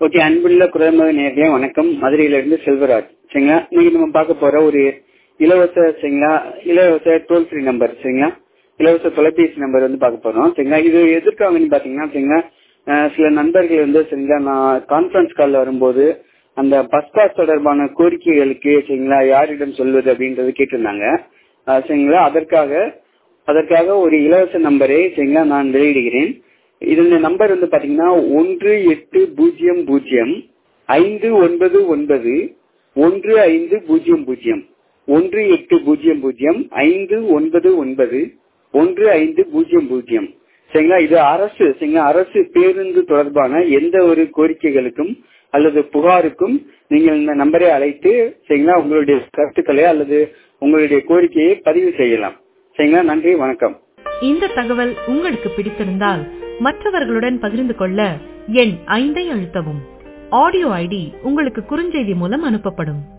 okay அன்புள்ள குரல்மக நேர்களே வணக்கம் மதுரையிலிருந்து செல்வராஜ் சரிங்களா இன்னைக்கு நம்ம பார்க்க போற ஒரு இலவச சரிங்களா இலவச டோல் ஃப்ரீ நம்பர் சரிங்களா இலவச தொலைபேசி நம்பர் வந்து பார்க்க போறோம் சரிங்களா இது எதற்காகன்னு பாத்தீங்கன்னா சரிங்களா அஹ் சில நண்பர்கள் வந்து சரிங்களா நான் கான்பரன்ஸ் கால்ல வரும்போது அந்த பஸ் பாஸ் தொடர்பான கோரிக்கைகளுக்கு சரிங்களா யாரிடம் சொல்வது அப்படின்றது கேட்டிருந்தாங்க அஹ் சரிங்களா அதற்காக அதற்காக ஒரு இலவச நம்பரை சரிங்களா நான் வெளியிடுகிறேன் இதனுடைய நம்பர் வந்து பாத்தீங்கன்னா ஒன்று எட்டு பூஜ்ஜியம் பூஜ்ஜியம் ஐந்து ஒன்பது ஒன்பது ஒன்று ஐந்து பூஜ்ஜியம் பூஜ்ஜியம் ஒன்று எட்டு பூஜ்ஜியம் பூஜ்ஜியம் ஐந்து ஒன்பது ஒன்பது ஒன்று ஐந்து பூஜ்ஜியம் பூஜ்ஜியம் சரிங்களா இது அரசு சரிங்களா அரசு பேருந்து தொடர்பான எந்த ஒரு கோரிக்கைகளுக்கும் அல்லது புகாருக்கும் நீங்கள் இந்த நம்பரை அழைத்து சரிங்களா உங்களுடைய கருத்துக்களை அல்லது உங்களுடைய கோரிக்கையை பதிவு செய்யலாம் சரிங்களா நன்றி வணக்கம் இந்த தகவல் உங்களுக்கு பிடித்திருந்தால் மற்றவர்களுடன் பகிர்ந்து கொள்ள எண் ஐந்தை அழுத்தவும் ஆடியோ ஐடி உங்களுக்கு குறுஞ்செய்தி மூலம் அனுப்பப்படும்